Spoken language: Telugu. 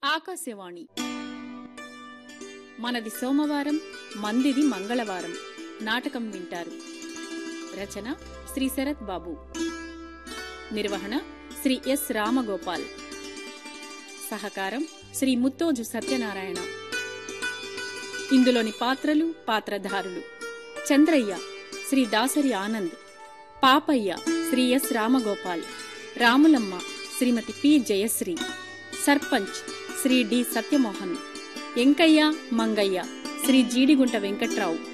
ఆకాశవాణి మనది సోమవారం మందిది మంగళవారం నాటకం వింటారు రచన శ్రీ శరత్ బాబు నిర్వహణ శ్రీ ఎస్ రామగోపాల్ సహకారం శ్రీ ముత్తోజు సత్యనారాయణ ఇందులోని పాత్రలు పాత్రధారులు Chandraiah Shri Dasari Anand Papaiah Shri S Ramagopal Ramulamma Shrimati P Jayashree sarpanch Shri D Satyamohan Enkaiah Mangaiah Shri Jeedigunta Venkatrao